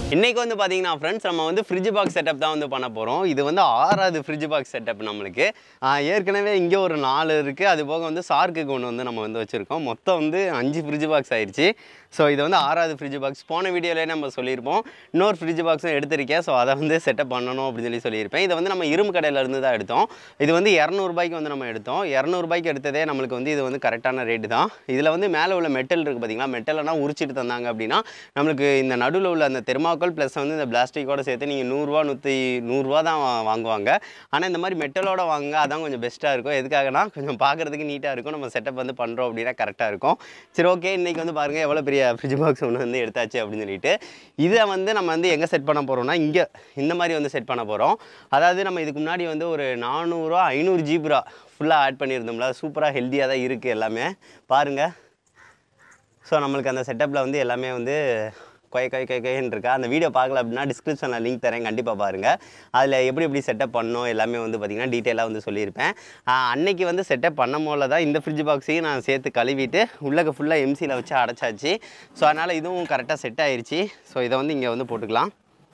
இன்னைக்கு வந்து பார்த்தீங்கன்னா ஃப்ரெண்ட்ஸ் நம்ம வந்து ஃப்ரிட்ஜ் பாக்ஸ் செட்டப் தான் வந்து பண்ண போகிறோம் இது வந்து ஆறாவது ஃப்ரிட்ஜ் பாக்ஸ் செட்டப் நம்மளுக்கு ஆஹ் ஏற்கனவே இங்கே ஒரு நாலு இருக்குது அது போக வந்து சார்க்குக்கு ஒன்று வந்து நம்ம வந்து வச்சுருக்கோம் மொத்தம் வந்து அஞ்சு ஃப்ரிட்ஜ் பாக்ஸ் ஆயிடுச்சு ஸோ இது வந்து ஆறாவது ஃப்ரிட்ஜ் பாக்ஸ் போன வீடியோலேயே நம்ம சொல்லியிருப்போம் இன்னொரு ஃப்ரிட்ஜ் பாக்ஸும் எடுத்திருக்கேன் ஸோ அதை வந்து செட்டப் பண்ணணும் அப்படின்னு சொல்லி சொல்லியிருப்பேன் இதை வந்து நம்ம இரும்பு கடையில இருந்து தான் எடுத்தோம் இது வந்து இரநூறுபாய்க்கு வந்து நம்ம எடுத்தோம் இரநூறுபாய்க்கு எடுத்ததே நம்மளுக்கு வந்து இது வந்து கரெக்டான ரேட்டு தான் இதில் வந்து மேலே உள்ள மெட்டல் இருக்குது பார்த்தீங்களா மெட்டலெல்லாம் உரிச்சிட்டு தந்தாங்க அப்படின்னா நம்மளுக்கு இந்த நடுவில் உள்ள அந்த தெர்மாக்கோல் ப்ளஸ் வந்து இந்த பிளாஸ்டிக்கோட சேர்த்து நீங்கள் நூறுரூவா நூற்றி நூறுரூவா தான் வா- வாங்குவாங்க ஆனால் இந்த மாதிரி மெட்டலோட வாங்குங்க அதான் கொஞ்சம் பெஸ்ட்டாக இருக்கும் எதுக்காகனா கொஞ்சம் பார்க்குறதுக்கு நீட்டாக இருக்கும் நம்ம செட்டப் வந்து பண்ணுறோம் அப்படின்னா கரெக்டாக இருக்கும் சரி ஓகே இன்றைக்கி வந்து பாருங்கள் எவ்வளோ பெரிய ஃப்ரிட்ஜ் பாக்ஸ் ஒன்று வந்து எடுத்தாச்சு அப்படின்னு சொல்லிட்டு இதை வந்து நம்ம வந்து எங்கே செட் பண்ண போகிறோம்னா இங்கே இந்த மாதிரி வந்து செட் பண்ண போகிறோம் அதாவது நம்ம இதுக்கு முன்னாடி வந்து ஒரு நானூறுரூவா ஐநூறு ஜிபுரா ஃபுல்லாக ஆட் பண்ணியிருந்தோம்ல சூப்பராக ஹெல்த்தியாக தான் இருக்குது எல்லாமே பாருங்கள் ஸோ நம்மளுக்கு அந்த செட்டப்பில் வந்து எல்லாமே வந்து கொய கொய கொய கொயன்னு இருக்கா அந்த வீடியோ பார்க்கல அப்படின்னா டிஸ்கிரிப்ஷனில் லிங்க் தரேன் கண்டிப்பாக பாருங்கள் அதில் எப்படி எப்படி செட்டப் பண்ணணும் எல்லாமே வந்து பார்த்திங்கன்னா டீட்டெயிலாக வந்து சொல்லியிருப்பேன் ஆஹ் அன்னைக்கு வந்து செட்டப் பண்ணும் போல தான் இந்த ஃப்ரிட்ஜ் பாக்ஸையும் நான் சேர்த்து கழுவிட்டு உள்ளக்க ஃபுல்லாக எம்சியில் வச்சு அடைச்சாச்சு ஸோ அதனால் இதுவும் கரெக்டாக செட் ஆயிருச்சு ஸோ இதை வந்து இங்கே வந்து போட்டுக்கலாம்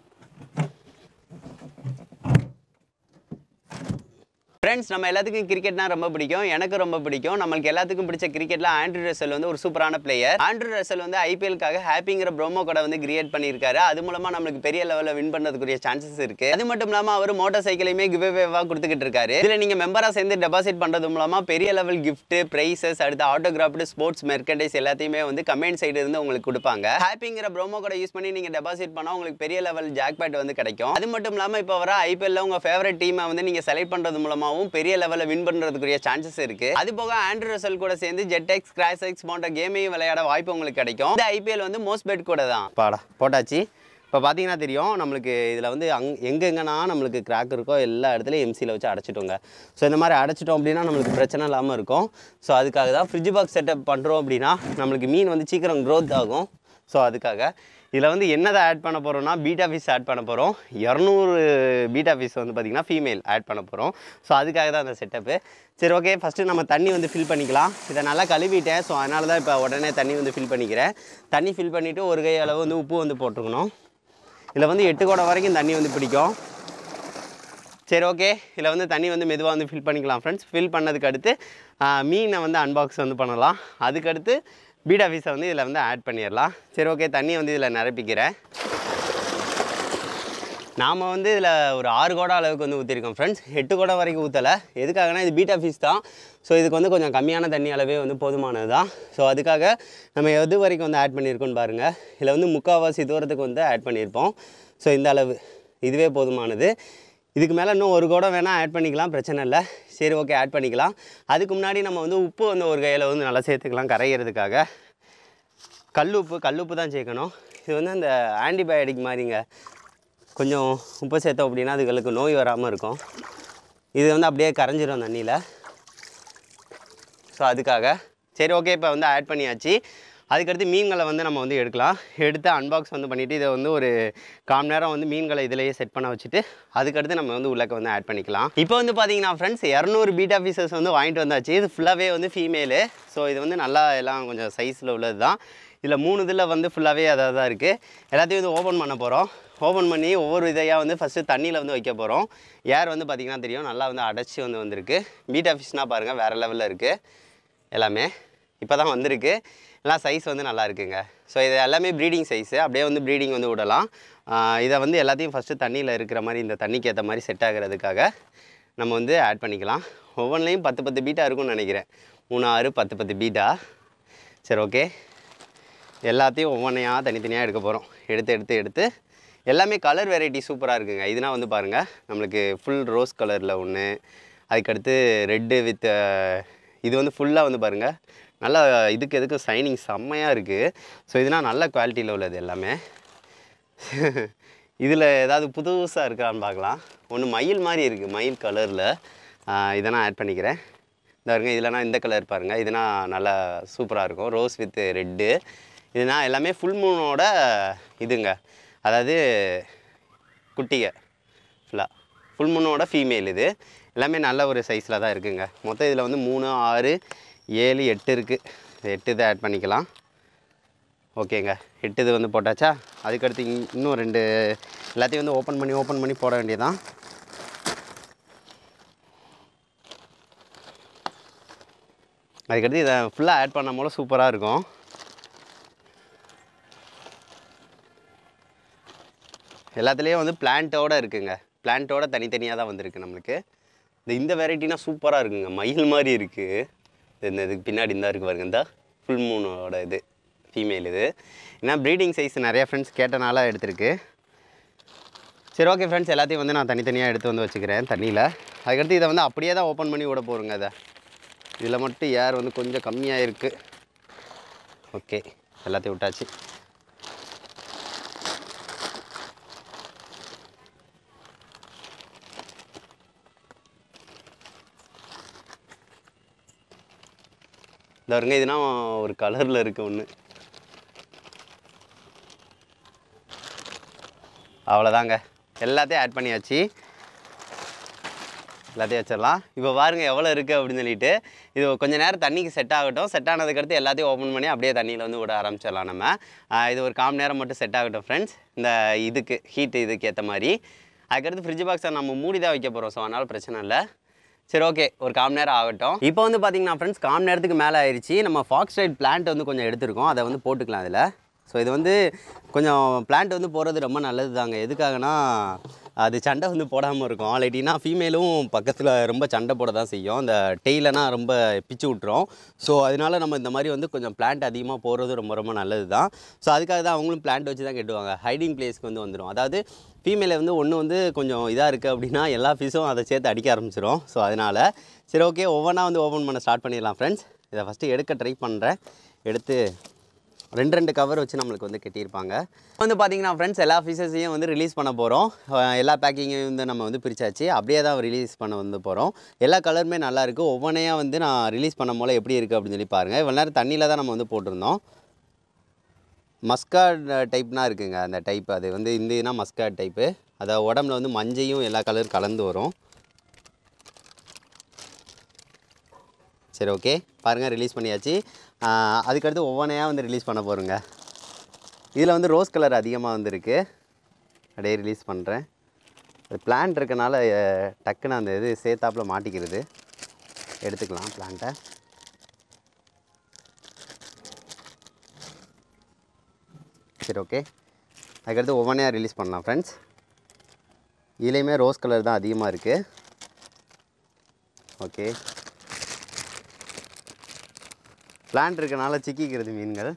ஃப்ரெண்ட்ஸ் நம்ம எல்லாத்துக்கும் கிரிக்கெட்னா ரொம்ப பிடிக்கும் எனக்கு ரொம்ப பிடிக்கும் நம்மளுக்கு எல்லாத்துக்கும் பிடிச்ச கிரிக்கெட்ல ஆண்ட்ரூ ரசல் வந்து ஒரு சூப்பரான பிளேயர் ஆண்ட்ரூ ரசல் வந்து ஐபிஎல்காக ஹாப்பிங்கிற ப்ரோமோ கோடை வந்து கிரியேட் பண்ணியிருக்காரு அது மூலமா நம்மளுக்கு பெரிய லெவலில் வின் பண்ணதுக்குரிய சான்சஸ் இருக்கு அது மட்டும் இல்லாம அவர் மோட்டார் சைக்கிளையுமே கிவ்வேவா கொடுத்துக்கிட்டு இருக்காரு இதுல நீங்க மெம்பரா சேர்ந்து டெபாசிட் பண்றது மூலமா பெரிய லெவல் gift பிரைசஸ் அடுத்து ஆட்டோகிராஃப்டு ஸ்போர்ட்ஸ் மெர்கண்டைஸ் எல்லாத்தையுமே வந்து கமெண்ட் சைடு இருந்து உங்களுக்கு கொடுப்பாங்க ஹாப்பிங்கிற ப்ரோமோ கோடை யூஸ் பண்ணி நீங்க டெபாசிட் பண்ணா உங்களுக்கு பெரிய லெவல் ஜாக்பேட் வந்து கிடைக்கும் அது மட்டும் இல்லாம இப்போ வர ஐபிஎல்ல உங்க ஃபேவரட் டீமை வந்து நீங்க செலக்ட் பண்றது மூலமாவும் பெரிய லெவலில் வின் பண்றதுக்குரிய சான்சஸ் இருக்கு அது போக ஆண்ட்ரூ ரசல் கூட சேர்ந்து ஜெட் எக்ஸ் கிராஸ் எக்ஸ் போன்ற கேமையும் விளையாட வாய்ப்பு உங்களுக்கு கிடைக்கும் இந்த ஐபிஎல் வந்து மோஸ்ட் பெட் கூட தான் பாடா போட்டாச்சு இப்போ பார்த்தீங்கன்னா தெரியும் நம்மளுக்கு இதில் வந்து அங் எங்கெங்கன்னா நம்மளுக்கு கிராக் இருக்கோ எல்லா இடத்துலையும் எம்சியில் வச்சு அடைச்சிட்டோங்க ஸோ இந்த மாதிரி அடைச்சிட்டோம் அப்படின்னா நம்மளுக்கு பிரச்சனை இல்லாமல் இருக்கும் ஸோ அதுக்காக தான் ஃப்ரிட்ஜ் பாக்ஸ் செட்டப் பண்ணுறோம் அப்படின்னா நம்மளுக்கு மீன் வந்து சீக்கிரம் க்ரோத் ஆகும் ஸோ அதுக்காக இதில் வந்து என்னதை ஆட் பண்ண போகிறோம்னா பீட்டா ஃபிஷ் ஆட் பண்ண போகிறோம் இரநூறு பீட்டா ஃபிஷ் வந்து பார்த்திங்கன்னா ஃபீமேல் ஆட் பண்ண போகிறோம் ஸோ அதுக்காக தான் அந்த செட்டப்பு சரி ஓகே ஃபஸ்ட்டு நம்ம தண்ணி வந்து ஃபில் பண்ணிக்கலாம் இதை நல்லா கழுவிட்டேன் ஸோ அதனால தான் இப்போ உடனே தண்ணி வந்து ஃபில் பண்ணிக்கிறேன் தண்ணி ஃபில் பண்ணிவிட்டு ஒரு கை அளவு வந்து உப்பு வந்து போட்டுருக்கணும் இதில் வந்து எட்டு குடம் வரைக்கும் தண்ணி வந்து பிடிக்கும் சரி ஓகே இதில் வந்து தண்ணி வந்து மெதுவாக வந்து ஃபில் பண்ணிக்கலாம் ஃப்ரெண்ட்ஸ் ஃபில் பண்ணதுக்கு அடுத்து ஆ, மீனை வந்து அன்பாக்ஸ் வந்து பண்ணலாம் அதுக்கடுத்து பீடா ஃபீஸை வந்து இதில் வந்து ஆட் பண்ணிடலாம் சரி ஓகே தண்ணியை வந்து இதில் நிரப்பிக்கிறேன் நாம் வந்து இதில் ஒரு ஆறு குடம் அளவுக்கு வந்து ஊற்றிருக்கோம் ஃப்ரெண்ட்ஸ் எட்டு குடம் வரைக்கும் ஊற்றலை எதுக்காகனா இது பீட்டா ஃபீஸ் தான் ஸோ இதுக்கு வந்து கொஞ்சம் கம்மியான தண்ணி அளவே வந்து போதுமானது தான் ஸோ அதுக்காக நம்ம எது வரைக்கும் வந்து ஆட் பண்ணியிருக்கோம்னு பாருங்கள் இதில் வந்து முக்கால்வாசி தூரத்துக்கு வந்து ஆட் பண்ணியிருப்போம் ஸோ இந்த அளவு இதுவே போதுமானது இதுக்கு மேலே இன்னும் ஒரு குடம் வேணால் ஆட் பண்ணிக்கலாம் பிரச்சனை இல்லை சரி ஓகே ஆட் பண்ணிக்கலாம் அதுக்கு முன்னாடி நம்ம வந்து உப்பு வந்து ஒரு கையில் வந்து நல்லா சேர்த்துக்கலாம் கரைகிறதுக்காக கல் உப்பு கல் உப்பு தான் சேர்க்கணும் இது வந்து அந்த ஆன்டிபயோட்டிக் மாதிரிங்க கொஞ்சம் உப்பு சேர்த்தோம் அப்படின்னா அதுகளுக்கு நோய் வராமல் இருக்கும் இது வந்து அப்படியே கரைஞ்சிரும் தண்ணியில் ஸோ அதுக்காக சரி ஓகே இப்போ வந்து ஆட் பண்ணியாச்சு அதுக்கடுத்து மீன்களை வந்து நம்ம வந்து எடுக்கலாம் எடுத்து அன்பாக்ஸ் வந்து பண்ணிவிட்டு இதை வந்து ஒரு காம் நேரம் வந்து மீன்களை இதிலேயே செட் பண்ண வச்சுட்டு அதுக்கடுத்து நம்ம வந்து உள்ளக்க வந்து ஆட் பண்ணிக்கலாம் இப்போ வந்து பார்த்தீங்கன்னா ஃப்ரெண்ட்ஸ் இரநூறு பீட்டா பீசஸ் வந்து வாங்கிட்டு வந்தாச்சு இது ஃபுல்லாகவே வந்து ஃபீமேலு ஸோ இது வந்து நல்லா எல்லாம் கொஞ்சம் சைஸில் உள்ளது தான் இதில் மூணு இதில் வந்து ஃபுல்லாகவே அதாக தான் இருக்குது எல்லாத்தையும் வந்து ஓப்பன் பண்ண போகிறோம் ஓப்பன் பண்ணி ஒவ்வொரு இதையாக வந்து ஃபஸ்ட்டு தண்ணியில் வந்து வைக்க போகிறோம் ஏர் வந்து பார்த்திங்கன்னா தெரியும் நல்லா வந்து அடைச்சி வந்து வந்திருக்கு பீட்டா ஃபிஷ்னால் பாருங்கள் வேறு லெவலில் இருக்குது எல்லாமே இப்போ தான் வந்திருக்கு எல்லாம் சைஸ் வந்து நல்லா இருக்குங்க ஸோ இது எல்லாமே ப்ரீடிங் சைஸு அப்படியே வந்து ப்ரீடிங் வந்து விடலாம் ஆஹ் இதை வந்து எல்லாத்தையும் ஃபஸ்ட்டு தண்ணியில் இருக்கிற மாதிரி இந்த தண்ணிக்கு ஏற்ற மாதிரி செட் ஆகிறதுக்காக நம்ம வந்து ஆட் பண்ணிக்கலாம் ஒவ்வொன்றிலையும் பத்து பத்து பீட்டா இருக்கும்னு நினைக்கிறேன் மூணு ஆறு பத்து பத்து பீட்டா சரி ஓகே எல்லாத்தையும் ஒவ்வொன்றையாக தனித்தனியாக எடுக்க போகிறோம் எடுத்து எடுத்து எடுத்து எல்லாமே கலர் வெரைட்டி சூப்பராக இருக்குங்க இதுனா வந்து பாருங்கள் நம்மளுக்கு ஃபுல் ரோஸ் கலரில் ஒன்று அதுக்கடுத்து ரெட்டு வித் இது வந்து ஃபுல்லாக வந்து பாருங்கள் நல்லா இதுக்கு எதுக்கு சைனிங் செம்மையாக இருக்குது ஸோ இதுனா நல்ல குவாலிட்டியில் உள்ளது எல்லாமே இதில் ஏதாவது புதுசாக இருக்கான்னு பார்க்கலாம் ஒன்று மயில் மாதிரி இருக்குது மயில் கலரில் இதை நான் ஆட் பண்ணிக்கிறேன் இந்த பாருங்க இதுலனா இந்த கலர் பாருங்கள் இதுனா நல்லா சூப்பராக இருக்கும் ரோஸ் வித் ரெட்டு இதுனா எல்லாமே ஃபுல் மூனோட இதுங்க அதாவது குட்டிக ஃபுல்லாக ஃபுல் மூனோட ஃபீமேல் இது எல்லாமே நல்ல ஒரு சைஸில் தான் இருக்குங்க மொத்தம் இதில் வந்து மூணு ஆறு ஏழு எட்டு இருக்குது எட்டு இதை ஆட் பண்ணிக்கலாம் ஓகேங்க எட்டு இது வந்து போட்டாச்சா அதுக்கடுத்து இன்- இன்னும் ரெண்டு எல்லாத்தையும் வந்து ஓப்பன் பண்ணி ஓப்பன் பண்ணி போட வேண்டியதான் அதுக்கடுத்து இதை ஃபுல்லாக ஆட் பண்ண போல சூப்பராக இருக்கும் எல்லாத்துலேயும் வந்து பிளான்ட்டோட இருக்குங்க பிளான்ட்டோட தனித்தனியாக தான் வந்திருக்கு நம்மளுக்கு இந்த இந்த வெரைட்டினா சூப்பராக இருக்குங்க மயில் மாதிரி இருக்குது இந்த இதுக்கு பின்னாடி இந்த இருக்கு பாருங்க இந்த ஃபுல் மூனோட இது ஃபீமேல் இது ஏன்னா ப்ரீடிங் சைஸ் நிறைய ஃப்ரெண்ட்ஸ் கேட்டனால எடுத்திருக்கு சரி ஓகே ஃப்ரெண்ட்ஸ் எல்லாத்தையும் வந்து நான் தனித்தனியாக எடுத்து வந்து வச்சுக்கிறேன் தண்ணியில் அதுக்கடுத்து இதை வந்து அப்படியே தான் ஓப்பன் பண்ணி விட போகிறோங்க அதை இதில் மட்டும் ஏர் வந்து கொஞ்சம் கம்மியாக இருக்குது ஓகே எல்லாத்தையும் விட்டாச்சு இந்த வருங்க இதுனா ஒரு கலரில் இருக்கு ஒன்று அவ்வளோதாங்க எல்லாத்தையும் ஆட் பண்ணியாச்சு எல்லாத்தையும் வச்சிடலாம் இப்போ பாருங்க எவ்வளோ இருக்குது அப்படின்னு சொல்லிட்டு இது கொஞ்ச நேரம் தண்ணிக்கு செட் ஆகட்டும் செட் ஆனதுக்கடுத்து எல்லாத்தையும் ஓப்பன் பண்ணி அப்படியே தண்ணியில் வந்து விட ஆரம்பிச்சிடலாம் நம்ம ஆஹ் இது ஒரு காம் நேரம் மட்டும் செட் ஆகட்டும் ஃப்ரெண்ட்ஸ் இந்த இதுக்கு ஹீட் இதுக்கு ஏற்ற மாதிரி அதுக்கடுத்து ஃப்ரிட்ஜ் பாக்ஸை நம்ம மூடி தான் வைக்க போகிறோம் ஸோ அதனால் பிரச்சனை இல்லை சரி ஓகே ஒரு காம் நேரம் ஆகட்டும் இப்போ வந்து பார்த்தீங்கன்னா ஃப்ரெண்ட்ஸ் காம் நேரத்துக்கு மேலே ஆயிடுச்சு நம்ம ஃபாக்ஸ் ரைட் பிளான்ட் வந்து கொஞ்சம் எடுத்திருக்கோம் அதை வந்து போட்டுக்கலாம் அதில் ஸோ இது வந்து கொஞ்சம் பிளான்ட் வந்து போகிறது ரொம்ப நல்லது தாங்க எதுக்காகனா அது சண்டை வந்து போடாமல் இருக்கும் இல்லாட்டினா ஃபீமேலும் பக்கத்தில் ரொம்ப சண்டை போட தான் செய்யும் அந்த டெய்லனா ரொம்ப பிச்சு விட்டுரும் ஸோ அதனால நம்ம இந்த மாதிரி வந்து கொஞ்சம் பிளான்ட் அதிகமாக போடுறது ரொம்ப ரொம்ப நல்லது தான் ஸோ அதுக்காக தான் அவங்களும் பிளான்ட் வச்சு தான் கட்டுவாங்க ஹைடிங் பிளேஸ்க்கு வந்து வந்துடும் அதாவது ஃபீமேலை வந்து ஒன்று வந்து கொஞ்சம் இதாக இருக்குது அப்படின்னா எல்லா ஃபீஸும் அதை சேர்த்து அடிக்க ஆரம்பிச்சிடும் ஸோ அதனால் சரி ஓகே ஒவ்வொன்றா வந்து ஓப்பன் பண்ண ஸ்டார்ட் பண்ணிடலாம் ஃப்ரெண்ட்ஸ் இதை ஃபஸ்ட்டு எடுக்க ட்ரை பண்ணுறேன் எடுத்து ரெண்டு ரெண்டு கவர் வச்சு நம்மளுக்கு வந்து கட்டியிருப்பாங்க வந்து பார்த்தீங்கன்னா ஃப்ரெண்ட்ஸ் எல்லா ஃபீஸஸையும் வந்து ரிலீஸ் பண்ண போகிறோம் எல்லா பேக்கிங்கையும் வந்து நம்ம வந்து பிரிச்சாச்சு அப்படியே தான் ரிலீஸ் பண்ண வந்து போகிறோம் எல்லா கலருமே நல்லா இருக்குது ஒவ்வொன்றையாக வந்து நான் ரிலீஸ் பண்ண போல எப்படி இருக்குது அப்படின்னு சொல்லி பாருங்கள் இவ்வளோ நேரம் தண்ணியில் தான் நம்ம வந்து போட்டிருந்தோம் மஸ்கார்ட் டைப்னா இருக்குங்க அந்த டைப் அது வந்து இந்த இதுனா மஸ்கார்ட் டைப்பு அதை உடம்புல வந்து மஞ்சையும் எல்லா கலர் கலந்து வரும் சரி ஓகே பாருங்கள் ரிலீஸ் பண்ணியாச்சு ஆஹ் அதுக்கடுத்து ஒவ்வொன்றையாக வந்து ரிலீஸ் பண்ண போகிறோங்க இதில் வந்து ரோஸ் கலர் அதிகமாக வந்திருக்கு அப்படியே ரிலீஸ் பண்ணுறேன் அது பிளான்ட் இருக்கனால அஹ், டக்குன்னு அந்த இது சேர்த்தாப்புல மாட்டிக்கிறது எடுத்துக்கலாம் பிளான்ட்டை சரி ஓகே அதுக்கடுத்து ஒவ்வொன்றையாக ரிலீஸ் பண்ணலாம் ஃப்ரெண்ட்ஸ் இதுலேயுமே ரோஸ் கலர் தான் அதிகமாக இருக்குது ஓகே பிளான்ட் இருக்கனால சிக்கிக்கிறது மீன்கள்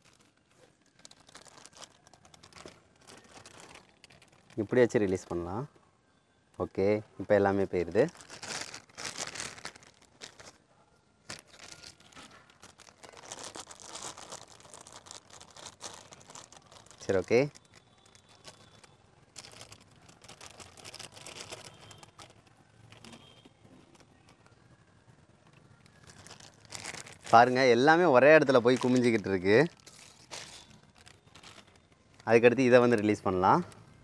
இப்படி வச்சு ரிலீஸ் பண்ணலாம் ஓகே இப்போ எல்லாமே போயிடுது சரி ஓகே பாருங்க எல்லாமே ஒரே இடத்துல போய் குமிஞ்சிக்கிட்டு இருக்கு அதுக்கடுத்து இதை வந்து ரிலீஸ் பண்ணலாம்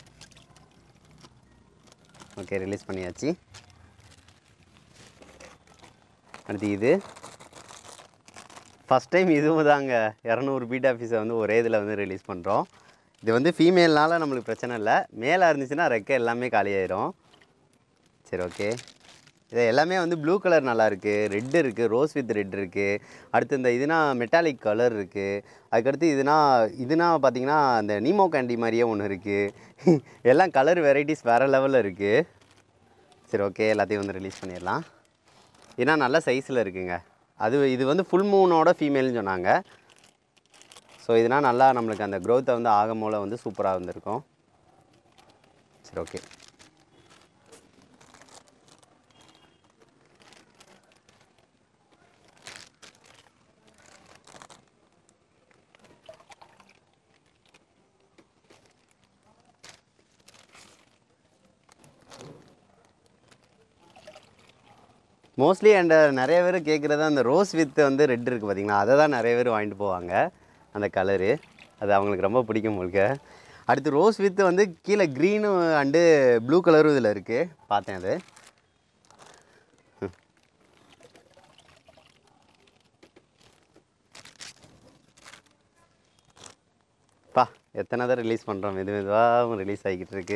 ஓகே ரிலீஸ் பண்ணியாச்சு அடுத்து இது ஃபஸ்ட் டைம் இதுவும் தாங்க இரநூறு பீட் ஆஃபீஸை வந்து ஒரே இதில் வந்து ரிலீஸ் பண்ணுறோம் இது வந்து ஃபீமேல்னால நம்மளுக்கு பிரச்சனை இல்லை மேலாக இருந்துச்சுன்னா ரெக்கை எல்லாமே காலியாயிரும் சரி ஓகே இது எல்லாமே வந்து ப்ளூ கலர் நல்லா இருக்குது ரெட் இருக்குது ரோஸ் வித் ரெட் இருக்குது அடுத்து இந்த இதுனா மெட்டாலிக் கலர் இருக்குது அதுக்கடுத்து இதுனா இதுனா பார்த்தீங்கன்னா அந்த நீமோ கேண்டி மாதிரியே ஒன்று இருக்குது எல்லாம் கலர் வெரைட்டிஸ் வேறு லெவலில் இருக்குது சரி ஓகே எல்லாத்தையும் வந்து ரிலீஸ் பண்ணிடலாம் ஏன்னா நல்ல சைஸில் இருக்குங்க அது இது வந்து ஃபுல் மூனோட ஃபீமேல்னு சொன்னாங்க ஸோ இதுனா நல்லா நம்மளுக்கு அந்த க்ரோத்தை வந்து ஆகும் போல வந்து சூப்பராக வந்திருக்கும் சரி ஓகே மோஸ்ட்லி என்கிட்ட நிறைய பேர் கேட்குறது அந்த ரோஸ் வித் வந்து ரெட் இருக்குது பார்த்தீங்களா அதை தான் நிறைய பேர் வாங்கிட்டு போவாங்க அந்த கலரு அது அவங்களுக்கு ரொம்ப பிடிக்கும் உங்களுக்கு அடுத்து ரோஸ் வித் வந்து கீழே க்ரீனு அண்டு ப்ளூ கலரும் இதில் இருக்குது பார்த்தேன் அது எத்தனை தான் ரிலீஸ் பண்ணுறோம் மெது மெதுவாக ரிலீஸ் ஆகிக்கிட்டு இருக்கு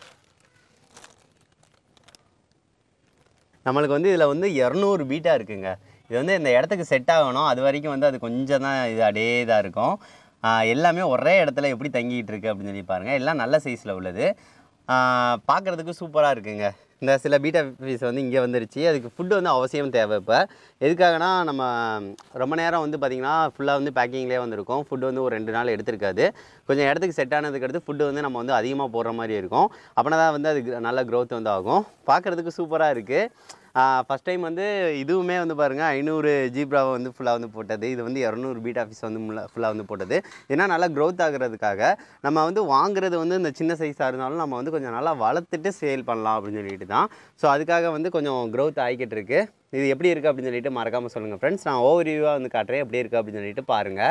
நம்மளுக்கு வந்து இதில் வந்து இரநூறு பீட்டா இருக்குங்க இது வந்து இந்த இடத்துக்கு செட் ஆகணும் அது வரைக்கும் வந்து அது கொஞ்சம் தான் இது அப்படியே இதாக இருக்கும் ஆஹ் எல்லாமே ஒரே இடத்துல எப்படி தங்கிட்டு இருக்கு அப்படின்னு சொல்லி பாருங்கள் எல்லாம் நல்ல சைஸில் உள்ளது பார்க்குறதுக்கு சூப்பராக இருக்குங்க இந்த சில பீட்டா பீஸ் வந்து இங்கே வந்துருச்சு அதுக்கு ஃபுட்டு வந்து அவசியம் தேவை இப்போ எதுக்காகனா நம்ம ரொம்ப நேரம் வந்து பார்த்திங்கன்னா ஃபுல்லாக வந்து பேக்கிங்லேயே வந்திருக்கும் ஃபுட்டு வந்து ஒரு ரெண்டு நாள் எடுத்திருக்காது கொஞ்சம் இடத்துக்கு செட் ஆனதுக்கு அடுத்து ஃபுட்டு வந்து நம்ம வந்து அதிகமாக போடுற மாதிரி இருக்கும் அப்படின்னா தான் வந்து அது gr- நல்ல க்ரோத் வந்து ஆகும் பார்க்குறதுக்கு சூப்பராக இருக்குது ஃபஸ்ட் டைம் வந்து இதுவுமே வந்து பாருங்கள் ஐநூறு ஜீப்ராவை வந்து ஃபுல்லாக வந்து போட்டது இது வந்து இரநூறு பீட் ஆஃபீஸ் வந்து ஃபுல்லாக வந்து போட்டது ஏன்னா நல்லா க்ரோத் ஆகுறதுக்காக நம்ம வந்து வாங்குறது வந்து இந்த சின்ன சைஸாக இருந்தாலும் நம்ம வந்து கொஞ்சம் நல்லா வளர்த்துட்டு சேல் பண்ணலாம் அப்படின்னு சொல்லிட்டு தான் ஸோ அதுக்காக வந்து கொஞ்சம் க்ரோத் ஆகிக்கிட்டு இருக்கு இது எப்படி இருக்குது அப்படின்னு சொல்லிட்டு மறக்காமல் சொல்லுங்கள் ஃப்ரெண்ட்ஸ் நான் ஓவர் வியூவாக வந்து காட்டுறேன் எப்படி இருக்குது அப்படின்னு சொல்லிட்டு பாருங்கள்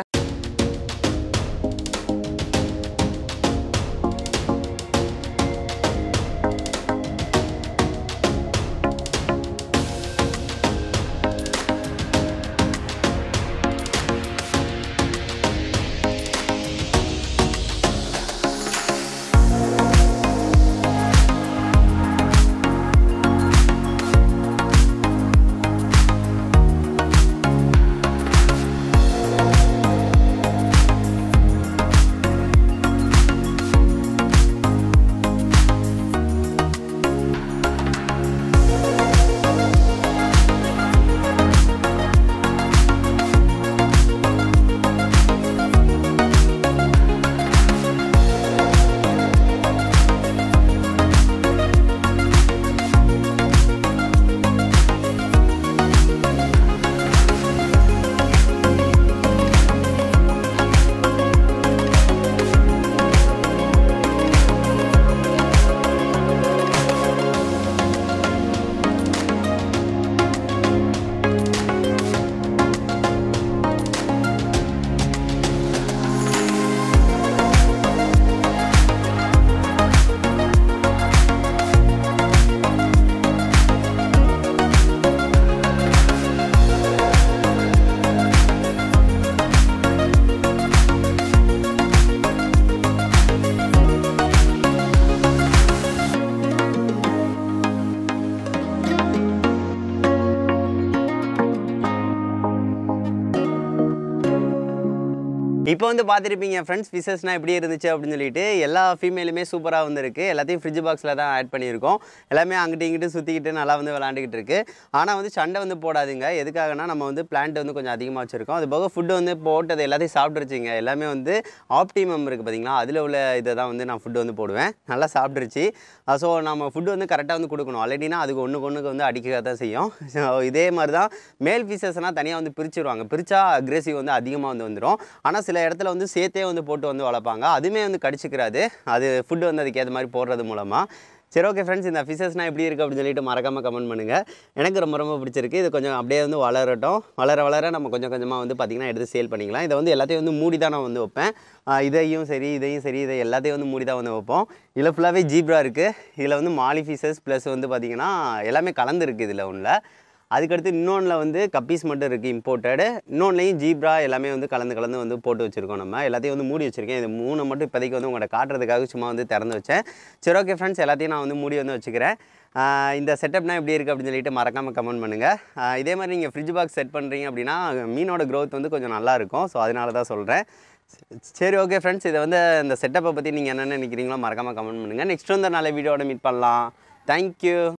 இப்போ வந்து பார்த்துருப்பீங்க ஃப்ரெண்ட்ஸ் ஃபிஷஸ்னால் எப்படி இருந்துச்சு அப்படின்னு சொல்லிட்டு எல்லா ஃபீமேலுமே சூப்பராக வந்துருக்கு எல்லாத்தையும் ஃப்ரிட்ஜ் பாக்ஸில் தான் ஆட் பண்ணியிருக்கோம் எல்லாமே அங்கிட்டு இங்கிட்டு சுற்றிக்கிட்டு நல்லா வந்து விளாண்டுக்கிட்டு இருக்கு ஆனால் வந்து சண்டை வந்து போடாதுங்க எதுக்காகனா நம்ம வந்து பிளான்ட் வந்து கொஞ்சம் அதிகமாக வச்சுருக்கோம் அது போக ஃபுட்டு வந்து போட்டது எல்லாத்தையும் சாப்பிட்ருச்சிங்க எல்லாமே வந்து ஆப்டிமம் இருக்குது பார்த்தீங்களா அதில் உள்ள இதை தான் வந்து நான் ஃபுட்டு வந்து போடுவேன் நல்லா சாப்பிட்ருச்சு ஸோ நம்ம ஃபுட்டு வந்து கரெக்டாக வந்து கொடுக்கணும் ஆல்ரெடினா அதுக்கு ஒன்றுக்கு ஒன்றுக்கு வந்து அடிக்க தான் செய்யும் ஸோ இதே மாதிரி தான் மேல் பீசஸ்னால் தனியாக வந்து பிரிச்சிருவாங்க பிரித்தா அக்ரெசிவ் வந்து அதிகமாக வந்து வந்துடும் ஆனால் சில இடத்துல வந்து சேர்த்தே வந்து போட்டு வந்து வளர்ப்பாங்க அதுவுமே வந்து கடிச்சிக்கிறாது அது ஃபுட்டு வந்து அதுக்கு ஏற்ற மாதிரி போடுறது மூலமாக சரி ஓகே ஃப்ரெண்ட்ஸ் இந்த ஃபிஷஸ்னால் எப்படி இருக்குது அப்படின்னு சொல்லிட்டு மறக்காமல் கமெண்ட் பண்ணுங்கள் எனக்கு ரொம்ப ரொம்ப பிடிச்சிருக்கு இது கொஞ்சம் அப்படியே வந்து வளரட்டும் வளர வளர நம்ம கொஞ்சம் கொஞ்சமாக வந்து பார்த்திங்கன்னா எடுத்து சேல் பண்ணிக்கலாம் இதை வந்து எல்லாத்தையும் வந்து மூடி தான் நான் வந்து வைப்பேன் ஆஹ் இதையும் சரி இதையும் சரி இதை எல்லாத்தையும் வந்து மூடி தான் வந்து வைப்போம் இதில் ஃபுல்லாகவே ஜீப்ரா இருக்குது இதில் வந்து மாலி ஃபிஷஸ் ப்ளஸ் வந்து பார்த்திங்கன்னா எல்லாமே கலந்துருக்கு இதில் ஒன்றில் அதுக்கடுத்து இன்னொன்றில் வந்து கப்பீஸ் மட்டும் இருக்குது இம்போர்ட்டடு இன்னொன்லையும் ஜீப்ரா எல்லாமே வந்து கலந்து கலந்து வந்து போட்டு வச்சுருக்கோம் நம்ம எல்லாத்தையும் வந்து மூடி வச்சுருக்கேன் இது மூணு மட்டும் இப்போதைக்கு வந்து உங்கள்கிட்ட காட்டுறதுக்காக சும்மா வந்து திறந்து வச்சேன் சரி ஓகே ஃப்ரெண்ட்ஸ் எல்லாத்தையும் நான் வந்து மூடி வந்து வச்சுக்கிறேன் ஆஹ் இந்த செட்டப்னா எப்படி இருக்குது அப்படின்னு சொல்லிட்டு மறக்காமல் கமெண்ட் பண்ணுங்கள் ஆஹ் இதே மாதிரி நீங்கள் ஃப்ரிட்ஜ் பாக்ஸ் செட் பண்ணுறீங்க அப்படின்னா மீனோட growth வந்து கொஞ்சம் நல்லா இருக்கும் ஸோ அதனால தான் சொல்கிறேன் சரி ஓகே ஃப்ரெண்ட்ஸ் இதை வந்து இந்த செட்டப்பை பற்றி நீங்கள் என்ன நினைக்கிறீங்களோ மறக்காமல் கமெண்ட் பண்ணுங்கள் நெக்ஸ்ட் வந்து நல்ல வீடியோட மீட் பண்ணலாம் தேங்க்யூ